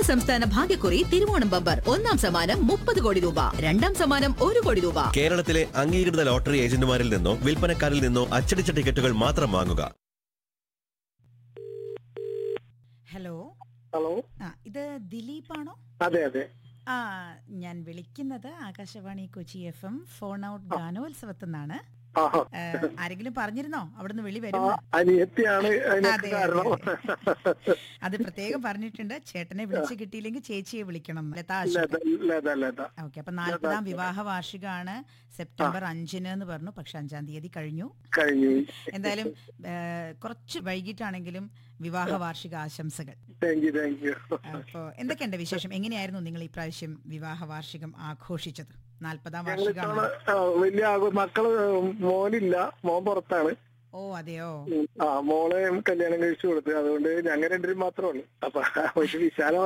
സംസ്ഥാന ഭാഗ്യക്കുറി തിരുവോണം ബമ്പർ ഒന്നാം സമ്മാനം മുപ്പത് കോടി രൂപ രണ്ടാം സമ്മാനം ഒരു കോടി രൂപ കേരളത്തിലെ അംഗീകൃത ലോട്ടറി ഏജന്റുമാരിൽ നിന്നോ വിൽപ്പനക്കാരിൽ നിന്നോ അച്ചടിച്ച ടിക്കറ്റുകൾ മാത്രം വാങ്ങുക ഹലോ ഹലോ ആ ഇത് ദിലീപ് ആണോ അതെ അതെ ആ ഞാൻ വിളിക്കുന്നത് Akashvani Kochi F M phone out ഗാനോത്സവത്തിൽ നിന്നാണ് ആഹാ ആരെങ്കിലും പറഞ്ഞിരുന്നോ അവിടുന്ന് വിളി ആ, വരും അനിയത്തിയാണ് അതിനൊക്കെ അതെ, കാരണം അത് പ്രത്യേകം പറഞ്ഞിട്ടുണ്ട് ചേട്ടനെ വിളിച്ചു കിട്ടിയില്ലെങ്കിൽ ചേച്ചിയെ വിളിക്കണം ലതാ ലത ലത ലത ഓക്കെ അപ്പൊ നാൽപ്പതാം വിവാഹ വാർഷികമാണ് സെപ്റ്റംബർ അഞ്ചിന് എന്ന് പറഞ്ഞു പക്ഷെ അഞ്ചാം തീയതി കഴിഞ്ഞു കഴിഞ്ഞു എന്തായാലും ഏ, കുറച്ച് വൈകിട്ടാണെങ്കിലും വിവാഹ വാർഷിക ആശംസകൾ താങ്ക് യു താങ്ക് യു അപ്പോ എന്തൊക്കെയുണ്ട് വിശേഷം എങ്ങനെയായിരുന്നു നിങ്ങൾ ഈ പ്രാവശ്യം വിവാഹ വാർഷികം ആഘോഷിച്ചത് നാൽപ്പതാം ഞങ്ങൾ വാർഷികമാണ് ആ, വലിയ ആഘോ മക്കള് മോനില്ല മോൻ പുറത്താണ് ഓ അതെയോ ഉം. ആ മോളെ കല്യാണം കഴിച്ചു കൊടുത്തു അതുകൊണ്ട് ഞങ്ങൾ രണ്ടുപേരും മാത്രമേ ഉള്ളൂ അപ്പൊ ഒരു വിശാല